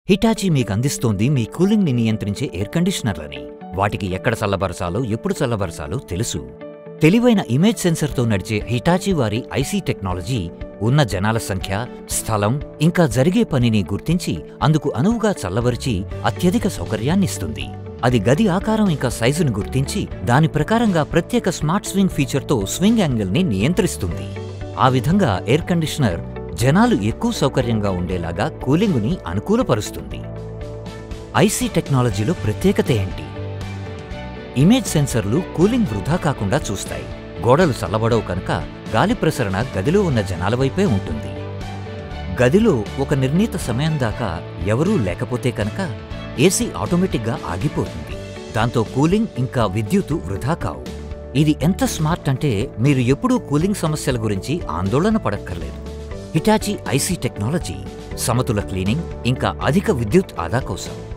Hitachi మీకు అందిస్తోంది మీ cooling ని నియంత్రించే ఎయిర్ కండిషనర్లని వాటికి ఎక్కడ చల్లబరచాలో ఎప్పుడు చల్లబరచాలో తెలుసు తెలివైన ఇమేజ్ సెన్సర్తో నడిచే హిటాచీ వారి ఐసీ టెక్నాలజీ ఉన్న జనాల సంఖ్య స్థలం ఇంకా జరిగే పనిని గుర్తించి అందుకు అనువుగా చల్లబరిచి అత్యధిక సౌకర్యాన్నిస్తుంది అది గది ఆకారం ఇంకా సైజును గుర్తించి దాని ప్రకారంగా ప్రత్యేక స్మార్ట్ స్వింగ్ ఫీచర్తో స్వింగ్ యాంగిల్ని నియంత్రిస్తుంది ఆ విధంగా ఎయిర్ కండిషనర్ జనాలు ఎక్కువ సౌకర్యంగా ఉండేలాగా కూలింగుని అనుకూలపరుస్తుంది ఐసీ టెక్నాలజీలో ప్రత్యేకత ఏంటి ఇమేజ్ సెన్సర్లు కూలింగ్ వృధా కాకుండా చూస్తాయి గోడలు చల్లబడవు కనుక గాలి ప్రసరణ గదిలో ఉన్న జనాల వైపే ఉంటుంది గదిలో ఒక నిర్ణీత సమయం దాకా ఎవరూ లేకపోతే కనుక ఏసీ ఆటోమేటిక్గా ఆగిపోతుంది దాంతో కూలింగ్ ఇంకా విద్యుత్తు వృధా కావు ఇది ఎంత స్మార్ట్ అంటే మీరు ఎప్పుడూ కూలింగ్ సమస్యల గురించి ఆందోళన పడక్కర్లేదు హిటాచీ ఐసీ టెక్నాలజీ సమతుల క్లీనింగ్ ఇంకా అధిక విద్యుత్ ఆదా కోసం